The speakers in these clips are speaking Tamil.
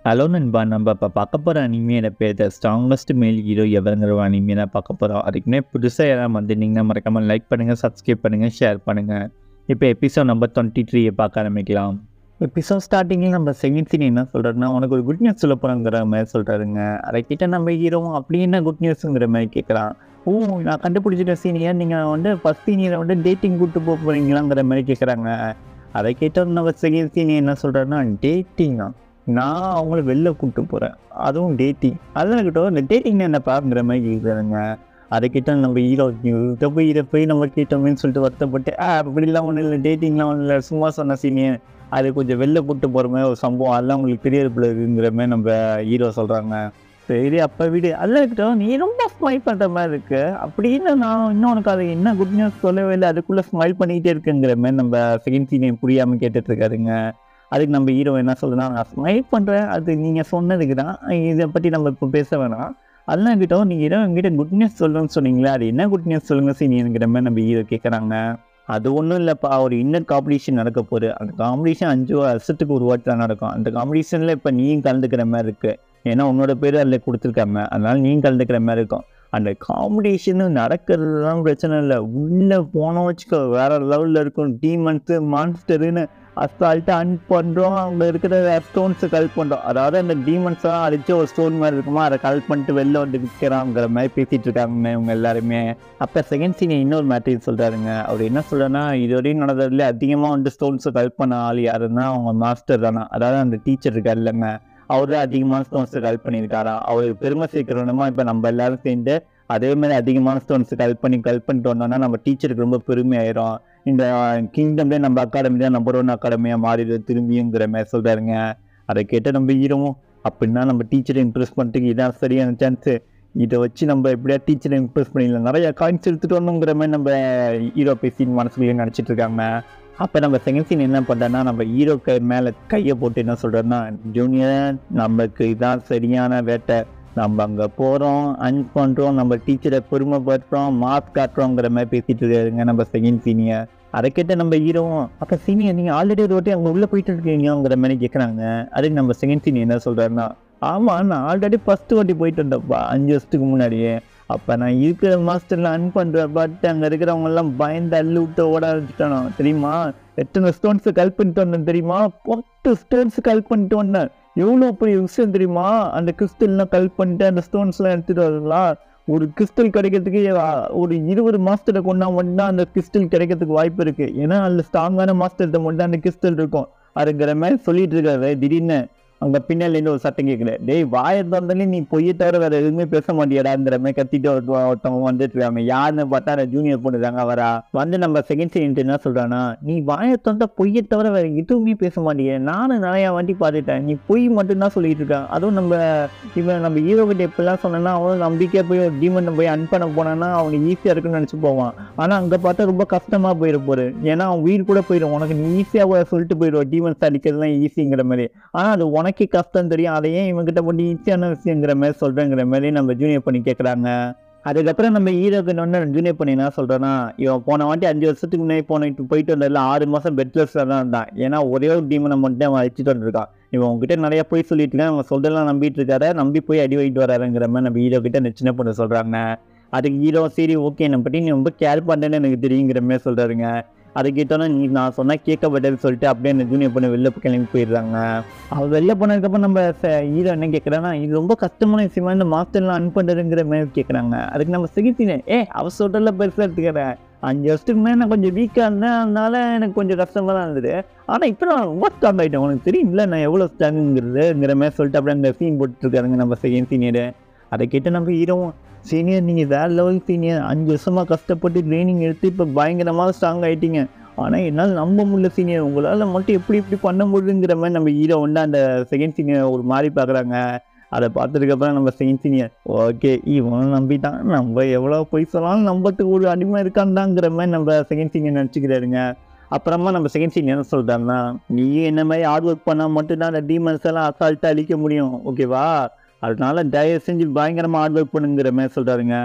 ஹலோ நண்பா நம்ம இப்போ பார்க்க போகிற அனிமையோட பேர் த ஸ்ட்ராங்கஸ்ட் மேல் ஹீரோ எவருங்கிற ஒரு அனிமே தான் பார்க்க போகிறோம் அதுக்குமே புதுசாக யாராவது வந்திருந்தீங்கன்னா மறக்காமல் லைக் பண்ணுங்கள் சப்ஸ்கிரைப் பண்ணுங்கள் ஷேர் பண்ணுங்கள் இப்போ எபிசோட் நம்பர் டுவெண்ட்டி த்ரீயை பார்க்க ஆரம்பிக்கலாம் எபிசோட் ஸ்டார்டிங்கில் நம்ம செகண்ட் சீன் என்ன சொல்கிறாருன்னா உனக்கு ஒரு குட் நியூஸ் சொல்ல போகிறாங்கிற மாதிரி சொல்கிறாருங்க அதை கிட்ட நம்ம ஹீரோ அப்படி என்ன குட் நியூஸுங்கிற மாதிரி கேட்குறான் ஓ நான் கண்டுபிடிச்சிட்ட சீனியர் நீங்கள் வந்து ஃபஸ்ட் சீனியரை வந்து டேட்டிங் கூப்பிட்டு போக போகிறீங்களாங்கிற மாதிரி கேட்குறாங்க அதை கேட்டால் நம்ம செகண்ட் சீனியர் என்ன சொல்கிறாருன்னா டேட்டிங்கா நான் அவங்கள வெளில கூப்பிட்டு போகிறேன் அதுவும் டேட்டிங் அதெல்லாம் இருக்கட்டும் இந்த டேட்டிங் என்ன பாக்குற மாதிரி கேட்குறாங்க அதை கேட்டால் நம்ம ஹீரோ இதை போய் இதை போய் நம்ம கேட்டோமேன்னு சொல்லிட்டு வருத்தப்பட்டு ஆ அப்படிலாம் ஒன்றும் இல்லை டேட்டிங்லாம் ஒன்றும் இல்லை சும்மா சொன்ன சீனியர் அது கொஞ்சம் வெளில கூப்பிட்டு போகிற மாதிரி ஒரு சம்பவம் அதெல்லாம் உங்களுக்கு தெரியறது போல இருக்குங்கிற மாதிரி நம்ம ஹீரோ சொல்கிறாங்க சரி அப்போ வீடு அதெல்லாம் இருக்கட்டும் நீ ரொம்ப ஸ்மைல் பண்ணுற மாதிரி இருக்கு அப்படின்னு நான் இன்னும் உனக்கு அது என்ன குட் நியூஸ் சொல்லவே இல்லை அதுக்குள்ளே ஸ்மைல் பண்ணிக்கிட்டே இருக்குங்கிற மாதிரி நம்ம செகண்ட் சீனியர் புரியாமல் கேட்டுட்டு இருக்காருங்க அதுக்கு நம்ம ஹீரோ என்ன சொல்லுன்னா நான் ஸ்மைல் பண்ணுறேன் அது நீங்கள் சொன்னதுக்கு தான் இதை பற்றி நம்ம இப்போ பேச வேணாம் அதெல்லாம் கிட்ட நீங்கள் ஹீரோ என்கிட்ட குட் நியூஸ் சொல்லுன்னு சொன்னீங்களே அது என்ன குட் நியூஸ் சொல்லுங்க சீனியருங்கிற மாதிரி நம்ம ஹீரோ கேட்குறாங்க அது ஒன்றும் இல்லைப்பா ஒரு இன்னர் காம்படிஷன் நடக்க போகுது அந்த காம்படிஷன் அஞ்சு வருஷத்துக்கு ஒரு வாட்டி தான் நடக்கும் அந்த காம்படிஷனில் இப்போ நீயும் கலந்துக்கிற மாதிரி இருக்குது ஏன்னா உன்னோட பேர் அதில் கொடுத்துருக்காம அதனால நீயும் கலந்துக்கிற மாதிரி இருக்கும் அந்த காம்படிஷனு நடக்கிறதுலாம் பிரச்சனை இல்லை உள்ளே போனோம் வச்சுக்கோ வேற லெவலில் இருக்கும் டீமன்ஸு மான்ஸ்டருன்னு அசால்ட்டாக அன் பண்ணுறோம் அங்கே இருக்கிற ஸ்டோன்ஸை கலெக்ட் பண்ணுறோம் அதாவது அந்த டீமன்ஸ்லாம் அடித்து ஒரு ஸ்டோன் மாதிரி இருக்குமா அதை கலெக்ட் பண்ணிட்டு வெளில வந்து விற்கிறாங்கிற மாதிரி பேசிகிட்டு இருக்காங்க இவங்க எல்லாருமே அப்போ செகண்ட் சீன் இன்னொரு மேட்டர் சொல்கிறாருங்க அவர் என்ன சொல்கிறேன்னா இதுவரையும் நடந்ததுல அதிகமாக வந்து ஸ்டோன்ஸை கலெக்ட் பண்ண ஆள் யாருன்னா அவங்க மாஸ்டர் தானே அதாவது அந்த டீச்சர் இருக்கார் இல்லைங்க அவர் தான் அதிகமான ஸ்டோன்ஸை கலெக்ட் பண்ணியிருக்காரா அவர் பெருமை சேர்க்கிறோமா இப்போ நம்ம எல்லாரும் சேர்ந்து அதே மாதிரி அதிகமான ஸ்டோன்ஸ் கலெக்ட் பண்ணி கலெக்ட் பண்ணிட்டு வந்தோம்னா நம்ம டீச்சருக்கு ரொம்ப பெருமையாயிரும் இந்த கிங்டம்லேயே நம்ம அகாடமி தான் நம்பர் ஒன் அகாடமியாக மாறிடுது திரும்பிங்கிற மாதிரி சொல்கிறாருங்க அதை கேட்டு நம்ம ஹீரோவும் அப்படின்னா நம்ம டீச்சரை இம்ப்ரெஸ் பண்ணிட்டு இதான் சரியான சான்ஸு இதை வச்சு நம்ம எப்படியா டீச்சரை இம்ப்ரெஸ் பண்ணிடலாம் நிறைய காயின்ஸ் எடுத்துகிட்டு வரணுங்கிற மாதிரி நம்ம ஹீரோ பேசின்னு மனசுக்குள்ளேயே நினச்சிட்டு இருக்காங்க அப்போ நம்ம செகண்ட் சீன் என்ன பண்ணுறோன்னா நம்ம ஹீரோ கை மேலே கையை போட்டு என்ன சொல்கிறோன்னா ஜூனியர் நமக்கு இதான் சரியான வேட்டை நம்ம அங்கே போகிறோம் அன் பண்ணுறோம் நம்ம டீச்சரை பெருமைப்படுத்துகிறோம் மார்க் காட்டுறோங்கிற மாதிரி பேசிட்டு இருக்காருங்க நம்ம செகண்ட் சீனியர் அதை கேட்ட நம்ம ஹீரோவும் அப்போ சீனியர் நீங்கள் ஆல்ரெடி ஒரு வாட்டி அங்கே உள்ளே போயிட்டு இருக்கீங்கிற மாதிரி கேட்குறாங்க அதுக்கு நம்ம செகண்ட் சீனியர் என்ன சொல்கிறாருன்னா ஆமாம் நான் ஆல்ரெடி ஃபஸ்ட்டு வாட்டி போயிட்டு வந்தப்பா அஞ்சு வருஷத்துக்கு முன்னாடியே அப்போ நான் இருக்கிற மாஸ்டரில் அன் பண்ணுறேன் பட் அங்கே இருக்கிறவங்கெல்லாம் பயந்து அள்ளி விட்டு ஓட ஆரம்பிச்சிட்டானோ தெரியுமா எத்தனை ஸ்டோன்ஸை கல் பண்ணிட்டு வந்தேன் தெரியுமா பத்து ஸ்டோன்ஸ் கல் பண்ணிட்டு வந்தேன் எவ்வளோ பெரிய விஷயம் தெரியுமா அந்த கிறிஸ்டல்லாம் கல் பண்ணிட்டு அந்த ஸ்டோன்ஸ்லாம் எடுத்துகிட்டு வரலாம் ஒரு கிறிஸ்டல் கிடைக்கிறதுக்கு ஒரு இருபது மாஸ்டரை கொண்டா மட்டும் அந்த கிறிஸ்டல் கிடைக்கிறதுக்கு வாய்ப்பு இருக்குது ஏன்னா அதில் ஸ்ட்ராங்கான மாஸ்டர்கிட்ட மட்டும் அந்த கிறிஸ்டல் இருக்கும் அதுங்கிற மாதிரி சொல்லிட்டு இருக்காரு திடீர்னு அங்கே பின்னாலேருந்து ஒரு சட்டம் கேட்கல டேய் வாயை தந்தாலே நீ பொய்யை தவிர வேற எதுவுமே பேச மாட்டியாடாங்கிற மாதிரி கத்திட்டு ஒருத்தவங்க வந்துட்டு இருக்காங்க யாருன்னு பார்த்தா அந்த ஜூனியர் பொண்ணு தாங்க வரா வந்து நம்ம செகண்ட் சீன் என்ன சொல்றானா நீ வாயை தந்தா பொய்யை தவிர வேற எதுவுமே பேச மாட்டிய நானும் நிறையா வாட்டி பார்த்துட்டேன் நீ பொய் மட்டும்தான் சொல்லிட்டு இருக்கான் அதுவும் நம்ம இவன் நம்ம ஹீரோ கிட்ட எப்படிலாம் சொன்னா அவன் நம்பிக்கையா போய் டீமன் போய் அன் பண்ண போனான்னா அவனுக்கு ஈஸியா இருக்குன்னு நினைச்சு போவான் ஆனா அங்க பார்த்தா ரொம்ப கஷ்டமா போயிட போரு ஏன்னா அவன் உயிர் கூட போயிடும் உனக்கு நீ ஈஸியா சொல்லிட்டு போயிடுவான் டீமன்ஸ் அடிக்கிறதுலாம் ஈஸிங்கிற மாதிரி ஆனா அது உனக்கே கஷ்டம் தெரியும் அதையே இவங்கிட்ட போட்டு ஈஸியான விஷயங்கிற மாதிரி சொல்கிறேங்கிற மாதிரி நம்ம ஜூனியர் பண்ணி கேட்குறாங்க அதுக்கப்புறம் நம்ம ஹீரோக்கு ஒன்று ஜூனியர் பண்ணி என்ன சொல்கிறேன்னா இவன் போன வாட்டி அஞ்சு வருஷத்துக்கு முன்னாடி போனிட்டு போயிட்டு வந்ததில்ல ஆறு மாதம் பெட்லெஸ்ஸில் தான் இருந்தான் ஏன்னா ஒரே ஒரு டீமனை மட்டும் அவன் அடிச்சுட்டு வந்துருக்கான் இவன் உங்ககிட்ட நிறைய போய் சொல்லிட்டு இருக்கான் அவன் சொல்றதெல்லாம் நம்பிட்டு இருக்காரு நம்பி போய் அடி வாங்கிட்டு வராருங்கிற மாதிரி நம்ம ஹீரோ கிட்ட அந்த சின்ன பொண்ணு சொல்கிறாங்க அதுக்கு ஹீரோ சரி ஓகே என்னை பற்றி நீ ரொம்ப கேர் பண்ணுறேன்னு எனக்கு தெரியுங்கிற மாதிரி சொல்கிறாருங்க அதை கேட்டோன்னா நீ நான் சொன்னால் கேட்கப்பட்டது சொல்லிட்டு அப்படியே அந்த ஜூனியர் பொண்ணு வெளில கிளம்பி போயிடுறாங்க அவள் வெளில போனதுக்கப்புறம் நம்ம ஹீரோ என்ன கேட்குறான்னா இது ரொம்ப கஷ்டமான விஷயமா இந்த மாஸ்டர்லாம் அன் பண்ணுறதுங்கிற மாதிரி கேட்குறாங்க அதுக்கு நம்ம சிகிச்சை ஏ அவ சொல்கிறல பெருசாக எடுத்துக்கிறேன் அஞ்சு வருஷத்துக்கு மேலே நான் கொஞ்சம் வீக்காக இருந்தேன் அதனால எனக்கு கொஞ்சம் கஷ்டமாக தான் இருந்தது ஆனால் இப்போ நான் ரொம்ப ஸ்ட்ராங் ஆகிட்டேன் உனக்கு தெரியும்ல நான் எவ்வளோ ஸ்ட்ராங்குங்கிறதுங்கிற மாதிரி சொல்லிட்டு அப்படியே அந்த சீன் போட்டுருக்காருங்க நம்ம செகண்ட் சீனியரு அதை கேட்டு நம்ம ஹீரோவும் சீனியர் நீங்கள் வேறு லெவல் சீனியர் அஞ்சு வருஷமாக கஷ்டப்பட்டு ட்ரைனிங் எடுத்து இப்போ பயங்கரமாக ஸ்ட்ராங் ஆகிட்டீங்க ஆனால் என்னால் நம்ப முடியல சீனியர் உங்களால் மட்டும் எப்படி இப்படி பண்ண முடியுங்கிற மாதிரி நம்ம ஹீரோ வந்து அந்த செகண்ட் சீனியர் ஒரு மாதிரி பார்க்குறாங்க அதை பார்த்ததுக்கப்புறம் நம்ம செகண்ட் சீனியர் ஓகே இவனும் நம்பிட்டான் நம்ம எவ்வளோ போய் சொன்னாலும் நம்பத்துக்கு ஒரு அடிமை இருக்கான்தாங்கிற மாதிரி நம்ம செகண்ட் சீனியர் நினச்சிக்கிறாருங்க அப்புறமா நம்ம செகண்ட் சீன் என்ன சொல்கிறாருன்னா நீ என்ன மாதிரி ஹார்ட் ஒர்க் பண்ணால் மட்டும்தான் அந்த டீமன்ஸ் எல்லாம் அசால்ட்டாக அழிக்க முடியும் ஓகேவா அதனால தயவு செஞ்சு பயங்கரமாக ஹார்ட் ஒர்க் பண்ணுங்கிற மாதிரி சொல்கிறாருங்க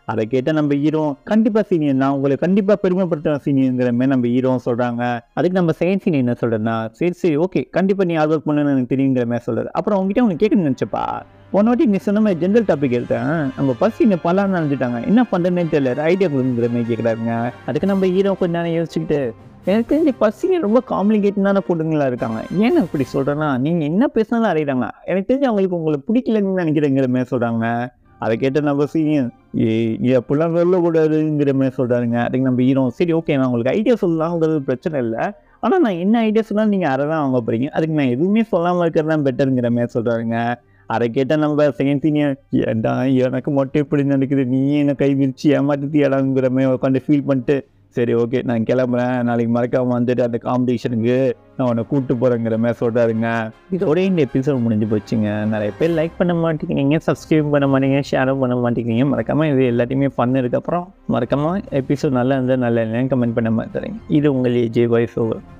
அதை கேட்ட நம்ம ஹீரோ கண்டிப்பா சீனியர் நான் உங்களை கண்டிப்பா பெருமைப்படுத்துற சீனியர்ங்கிற மாதிரி நம்ம ஹீரோ சொல்றாங்க அதுக்கு நம்ம செகண்ட் சீனியர் என்ன சொல்றேன்னா சரி சரி ஓகே கண்டிப்பா நீ ஹார்ட் ஒர்க் பண்ணணும்னு எனக்கு தெரியுங்கிற மாதிரி சொல்றது அப்புறம் உங்ககிட்ட உனக்கு கேட்கணும்னு நினைச்சப்பா போன வாட்டி நீ சொன்ன மாதிரி ஜென்ரல் டாபிக் எடுத்தேன் நம்ம பஸ் என்ன பலான்னு நினைச்சிட்டாங்க என்ன பண்றேன்னே தெரியல ஐடியா கொடுங்கிற மாதிரி கேட்குறாங்க அதுக்கு நம்ம ஹீரோ கொஞ்ச நேரம் யோசிச்சுக்கிட்டு எனக்கு தெரிஞ்சு பசங்க ரொம்ப காம்ப்ளிகேட்டடான பொண்ணுங்களா இருக்காங்க ஏன் நான் இப்படி சொல்றேன்னா நீங்க என்ன பேசினாலும் அறையிறாங்க எனக்கு தெரிஞ்சு அவங்களுக்கு உங்களை பிடிக்கலன்னு நினைக்கிறேங்கிற மாதிரி சொல்றாங்க அதை கேட்ட நம்ம சீனியர் ஏ அப்படிலாம் சொல்லக்கூடாதுங்கிற மாதிரி சொல்றாருங்க அதுக்கு நம்ம ஹீரோ சரி ஓகே நான் உங்களுக்கு ஐடியா சொல்லலாம்ங்கிறது பிரச்சனை இல்லை ஆனால் நான் என்ன ஐடியா சொன்னாலும் நீங்கள் அதை தான் வாங்க போறீங்க அதுக்கு நான் எதுவுமே சொல்லாமல் இருக்கிறது தான் பெட்டருங்கிற மாதிரி சொல்கிறாருங்க அதை கேட்டால் நம்ம செகண்ட் சீனியர் ஏன்டா எனக்கு மட்டும் இப்படி நடக்குது நீ என்ன கை விரிச்சு ஏமாத்திட்டியாடாங்கிற மாதிரி உட்காந்து ஃபீல் பண்ணிட்டு சரி ஓகே நான் கிளம்புறேன் நாளைக்கு மறக்காம வந்துட்டு அந்த காம்படிஷனுக்கு நான் உன்னை கூப்பிட்டு போகிறேங்கிற மாதிரி சொல்கிறாருங்க இதோட இந்த எபிசோட் முடிஞ்சு போச்சுங்க நிறைய பேர் லைக் பண்ண மாட்டேங்கிறீங்க சப்ஸ்கிரைப் பண்ண மாட்டேங்க ஷேரும் பண்ண மாட்டேங்கிறீங்க மறக்காமல் இது எல்லாத்தையுமே பண்ணதுக்கப்புறம் மறக்காமல் எபிசோட் நல்லா இருந்தால் நல்லா இல்லைன்னு கமெண்ட் பண்ண மாதிரி தரீங்க இது உங்கள் ஏஜே வாய்ஸ் ஓவர்